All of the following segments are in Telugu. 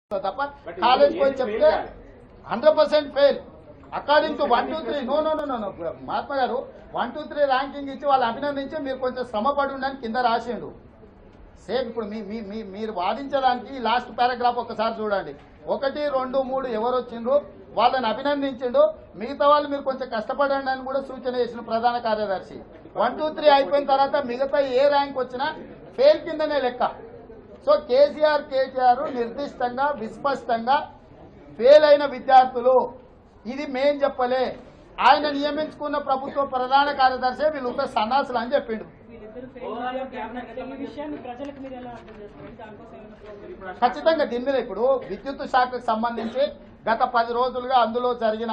తప్ప But కాలేజ్ ఇది పోయి ఏది చెప్తే fail కాదు. Hundred percent fail according to one two three no no no no no Mahatma గారు వన్ టూ త్రీ ర్యాంకింగ్ ఇచ్చి వాళ్ళు అభినందించి మీరు కొంచెం శ్రమ పడి ఉండని కింద రాసిండు సేమ్ ఇప్పుడు మీ మీ మీ మీరు వాదించడానికి ఈ లాస్ట్ పారాగ్రాఫ్ ఒకసారి చూడండి ఒకటి రెండు మూడు ఎవరు వచ్చిండ్రు వాళ్ళని అభినందించిండు మిగతా వాళ్ళు మీరు కొంచెం కష్టపడండి అని కూడా సూచన చేసిన ప్రధాన కార్యదర్శి వన్ టూ త్రీ అయిపోయిన తర్వాత మిగతా ఏ ర్యాంక్ వచ్చినా ఫెయిల్ కిందనే లెక్క సో కేసీఆర్ కేటీఆర్ నిర్దిష్టంగా విస్పష్టంగా ఫెయిల్ అయిన విద్యార్థులు ఇది మేం చెప్పలే ఆయన నియమించుకున్న ప్రభుత్వ ప్రధాన కార్యదర్శి వీళ్ళు ఉత్త సన్నాసులు అని చెప్పిండు వీళ్ళిద్దరు ఫెయిల్ అయ్యారు క్యాబినెట్ ఈ విషయాన్ని ప్రజలకు మీరు ఎలా అర్థం చేస్తారు దానికోసం ఏమైనా ప్రోగ్రామ్ ఖచ్చితంగా దీని మీద ఇప్పుడు విద్యుత్ శాఖకు సంబంధించి గత పది రోజులుగా అందులో జరిగిన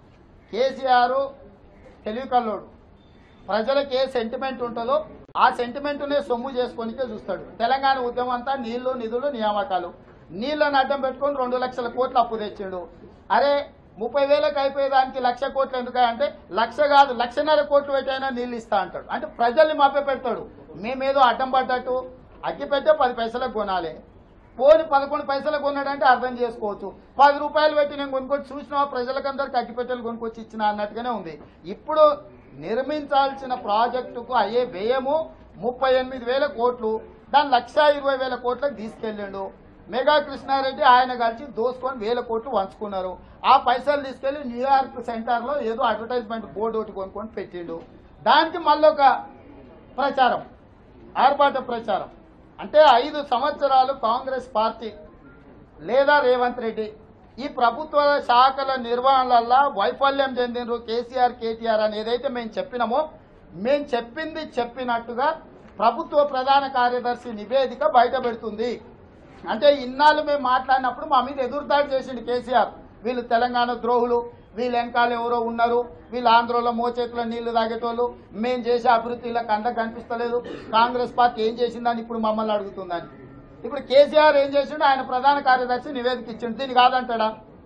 కేసీఆర్ తెలివి కల్లోడు ప్రజలకు ఏ సెంటిమెంట్ ఉంటుందో ఆ సెంటిమెంట్నే సొమ్ము చేసుకొనికే చూస్తాడు తెలంగాణ ఉద్యమం అంతా నీళ్లు నిధులు నియామకాలు నీళ్లను అడ్డం పెట్టుకొని రెండు లక్షల కోట్లు అప్పు తెచ్చిండు అరే ముప్పై వేలకు అయిపోయేదానికి లక్ష కోట్లు ఎందుకు అంటే లక్ష కాదు లక్షన్నర కోట్లు పెట్టైనా నీళ్ళు ఇస్తా అంటాడు అంటే ప్రజల్ని మాపే పెడతాడు మేమేదో అడ్డం పడ్డట్టు అగ్గి పెట్టే పది పైసలకు కొనాలి పోని పదకొండు పైసలకు కొన్నాడంటే అర్థం చేసుకోవచ్చు పది రూపాయలు పెట్టి నేను కొనుక్కొచ్చి చూసినా ప్రజలకందరికి అగ్గిపెట్టెలు కొనుక్కొచ్చి ఇచ్చిన అన్నట్టుగానే ఉంది ఇప్పుడు నిర్మించాల్సిన ప్రాజెక్టుకు అయ్యే వ్యయము ముప్పై ఎనిమిది వేల కోట్లు దాని లక్ష ఇరవై వేల కోట్లకు తీసుకెళ్ళిండు మెగా కృష్ణారెడ్డి ఆయన కలిసి దోసుకొని వేల కోట్లు వంచుకున్నారు ఆ పైసలు తీసుకెళ్లి న్యూయార్క్ సెంటర్ లో ఏదో అడ్వర్టైజ్మెంట్ బోర్డు ఒకటి కొనుక్కొని పెట్టిండు దానికి మళ్ళొక ప్రచారం ఆర్భాట ప్రచారం అంటే ఐదు సంవత్సరాలు కాంగ్రెస్ పార్టీ లేదా రేవంత్ రెడ్డి ఈ ప్రభుత్వ శాఖల నిర్వహణలల్లా వైఫల్యం చెందినరు కేసీఆర్ కేటీఆర్ అని ఏదైతే మేము చెప్పినామో మేము చెప్పింది చెప్పినట్టుగా ప్రభుత్వ ప్రధాన కార్యదర్శి నివేదిక బయట పెడుతుంది అంటే ఇన్నాళ్ళు మేము మాట్లాడినప్పుడు మా మీద ఎదురుదాడి చేసిండు కేసీఆర్ వీళ్ళు తెలంగాణ ద్రోహులు వీళ్ళు వెనకాల ఎవరో ఉన్నారు వీళ్ళు ఆంధ్రలో మోచేతిలో నీళ్లు తాగేటోళ్ళు మేము చేసే అభివృద్ధి ఇలా కండకు కనిపిస్తలేదు కాంగ్రెస్ పార్టీ ఏం చేసిందని ఇప్పుడు మమ్మల్ని అడుగుతుందని ఇప్పుడు కేసీఆర్ ఏం చేసిండు ఆయన ప్రధాన కార్యదర్శి నివేదిక ఇచ్చిండు దీన్ని కాదంటాడా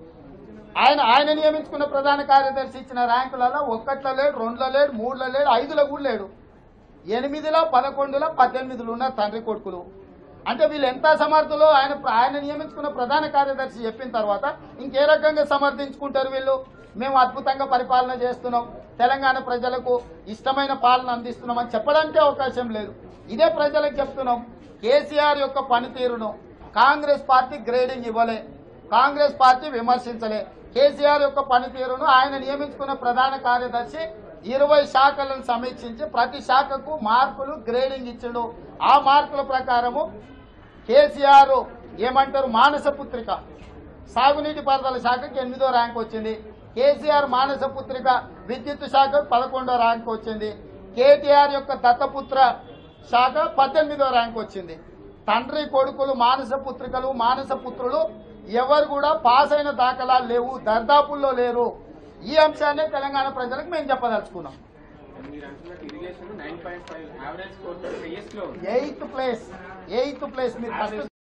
ఆయన ఆయన నియమించుకున్న ప్రధాన కార్యదర్శి ఇచ్చిన ర్యాంకులలో ఒక్కట్లో లేడు రెండులో లేడు మూడులో లేడు ఐదులో కూడా లేడు ఎనిమిదిలో పదకొండులో పద్దెనిమిదిలో ఉన్న తండ్రి కొడుకులు అంటే వీళ్ళు ఎంత సమర్థులో ఆయన ఆయన నియమించుకున్న ప్రధాన కార్యదర్శి చెప్పిన తర్వాత ఇంకే రకంగా సమర్థించుకుంటారు వీళ్ళు మేము అద్భుతంగా పరిపాలన చేస్తున్నాం తెలంగాణ ప్రజలకు ఇష్టమైన పాలన అందిస్తున్నాం అని చెప్పడానికి అవకాశం లేదు ఇదే ప్రజలకు చెప్తున్నాం కేసీఆర్ యొక్క పనితీరును కాంగ్రెస్ పార్టీ గ్రేడింగ్ ఇవ్వలే కాంగ్రెస్ పార్టీ విమర్శించలే కేసీఆర్ యొక్క పనితీరును ఆయన నియమించుకున్న ప్రధాన కార్యదర్శి ఇరవై శాఖలను సమీక్షించి ప్రతి శాఖకు మార్కులు గ్రేడింగ్ ఇచ్చిండు ఆ మార్కుల ప్రకారము కేసీఆర్ ఏమంటారు మానస పుత్రిక సాగునీటి పారుదల శాఖకి ఎనిమిదో ర్యాంక్ వచ్చింది కేసీఆర్ మానస పుత్రిక విద్యుత్ శాఖ పదకొండో ర్యాంక్ వచ్చింది కేటీఆర్ యొక్క దత్తపుత్ర శాఖ పద్దెనిమిదో ర్యాంక్ వచ్చింది తండ్రి కొడుకులు మానస పుత్రికలు మానస పుత్రులు ఎవరు కూడా పాస్ అయిన దాఖలాలు లేవు దర్దాపుల్లో లేరు ఈ అంశాన్ని తెలంగాణ ప్రజలకు మేము చెప్పదలుచుకున్నాం మీరు అంటున్నట్టు irrigation nine point five average score highest లో ఉంది ఎయిత్ ప్లేస్ ఎయిత్ ప్లేస్ మీరు ఫస్ట్